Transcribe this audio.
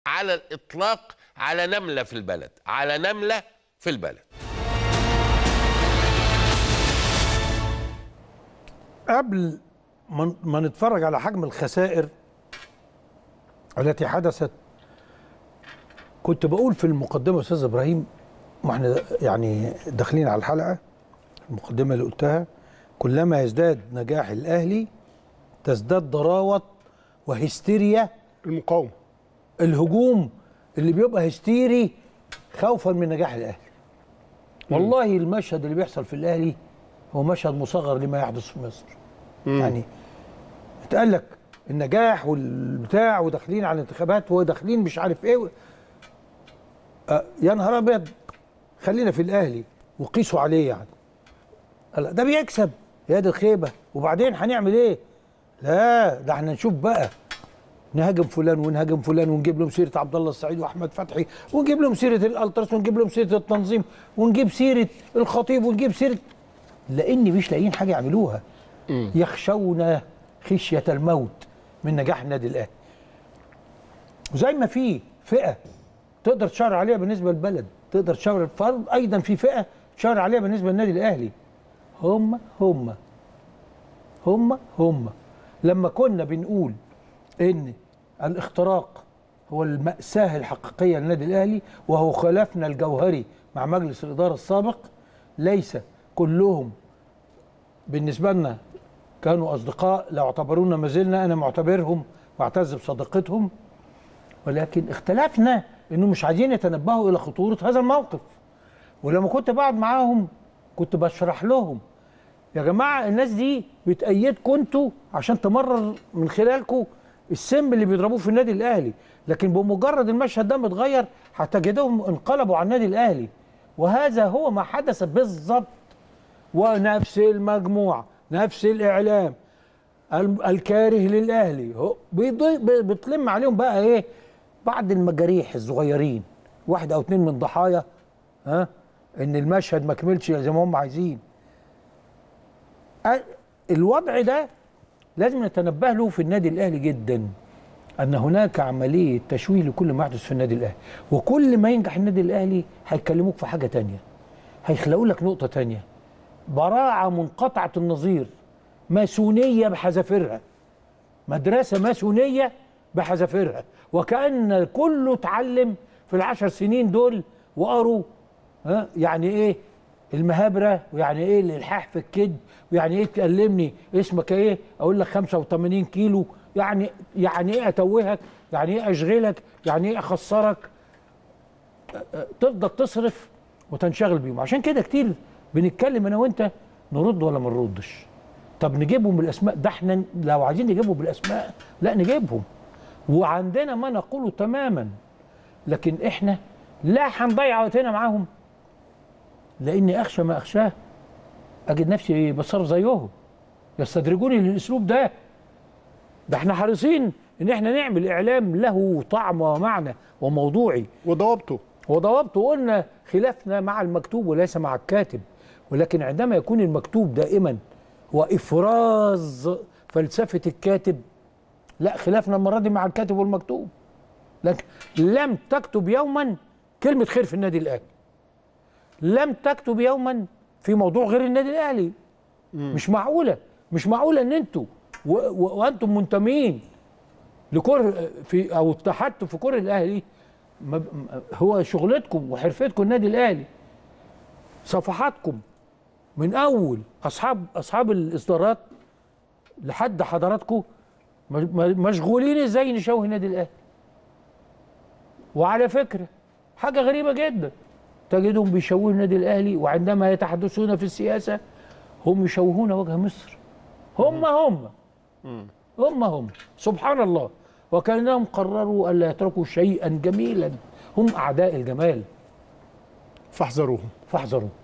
على الاطلاق على نمله في البلد على نمله في البلد قبل ما ما نتفرج على حجم الخسائر التي حدثت كنت بقول في المقدمه استاذ ابراهيم واحنا يعني داخلين على الحلقه المقدمه اللي قلتها كلما يزداد نجاح الاهلي تزداد ضراوه وهستيريا المقاومه الهجوم اللي بيبقى هستيري خوفا من نجاح الاهلي والله المشهد اللي بيحصل في الاهلي هو مشهد مصغر لما يحدث في مصر يعني اتقال لك النجاح والبتاع وداخلين على الانتخابات وداخلين مش عارف ايه آه يا نهار ابيض خلينا في الاهلي وقيسوا عليه يعني قال ده بيكسب يا دي الخيبه وبعدين هنعمل ايه؟ لا ده احنا نشوف بقى نهاجم فلان ونهاجم فلان ونجيب لهم سيره عبد الله السعيد واحمد فتحي ونجيب لهم سيره الالتراس ونجيب لهم سيره التنظيم ونجيب سيره الخطيب ونجيب سيره لان مش لاقيين حاجه يعملوها يخشون خشيه الموت من نجاح النادي الاهلي وزي ما في فئه تقدر تشاور عليها بالنسبه للبلد تقدر تشاور فرض ايضا في فئه تشاور عليها بالنسبه للنادي الاهلي هم هم هم هم لما كنا بنقول ان الاختراق هو المأساة الحقيقية للنادي الأهلي وهو خلافنا الجوهري مع مجلس الإدارة السابق ليس كلهم بالنسبة لنا كانوا أصدقاء لو اعتبرونا ما زلنا أنا معتبرهم واعتز بصداقتهم ولكن اختلفنا إنه مش عايزين يتنبهوا إلى خطورة هذا الموقف ولما كنت بقعد معاهم كنت بشرح لهم يا جماعة الناس دي بتأيدكم انتوا عشان تمرر من خلالكم السم اللي بيضربوه في النادي الاهلي لكن بمجرد المشهد ده متغير هتجدهم انقلبوا على النادي الاهلي وهذا هو ما حدث بالظبط ونفس المجموعه نفس الاعلام الم- الكاره للاهلي هو بيضي- ب- بتلم عليهم بقى ايه بعض المجاريح الصغيرين واحد او اتنين من ضحايا ها ان المشهد ما كملش زي ما هم عايزين أ- الوضع ده لازم نتنبه له في النادي الاهلي جدا ان هناك عمليه تشويه لكل ما يحدث في النادي الاهلي وكل ما ينجح النادي الاهلي هيكلموك في حاجه تانية هيخلقوا لك نقطه تانية براعه منقطعه النظير ماسونيه بحذافيرها مدرسه ماسونيه بحذافيرها وكان كله اتعلم في العشر سنين دول وقروا ها يعني ايه المهابره ويعني ايه الالحاح في الكذب ويعني ايه تكلمني اسمك ايه اقول لك 85 كيلو يعني يعني ايه اتوهك يعني ايه اشغلك يعني ايه اخسرك أ- أ- تفضل تصرف وتنشغل بيهم عشان كده كتير بنتكلم انا وانت نرد ولا ما نردش طب نجيبهم بالاسماء ده احنا لو عايزين نجيبهم بالاسماء لا نجيبهم وعندنا ما نقوله تماما لكن احنا لا هنضيع وقتنا معاهم لاني اخشى ما اخشاه اجد نفسي بتصرف زيهم يستدرجوني للاسلوب ده ده احنا حريصين ان احنا نعمل اعلام له طعم ومعنى وموضوعي وضوابطه وضوابطه قلنا خلافنا مع المكتوب وليس مع الكاتب ولكن عندما يكون المكتوب دائما هو افراز فلسفه الكاتب لا خلافنا المره دي مع الكاتب والمكتوب لكن لم تكتب يوما كلمه خير في النادي الاهلي لم تكتب يوما في موضوع غير النادي الاهلي مش معقوله مش معقوله ان انتوا و- و- وانتم منتمين لكره في او اتحدتوا في كره الاهلي ما ب- م- هو شغلتكم وحرفتكم النادي الاهلي صفحاتكم من اول اصحاب اصحاب الاصدارات لحد حضراتكم م- م- مشغولين ازاي نشوه النادي الاهلي وعلى فكره حاجه غريبه جدا تجدهم بيشوهوا النادي الاهلي وعندما يتحدثون في السياسه هم يشوهون وجه مصر هم هم هم هم سبحان الله وكانهم قرروا الا يتركوا شيئا جميلا هم اعداء الجمال فاحذروهم فاحذروا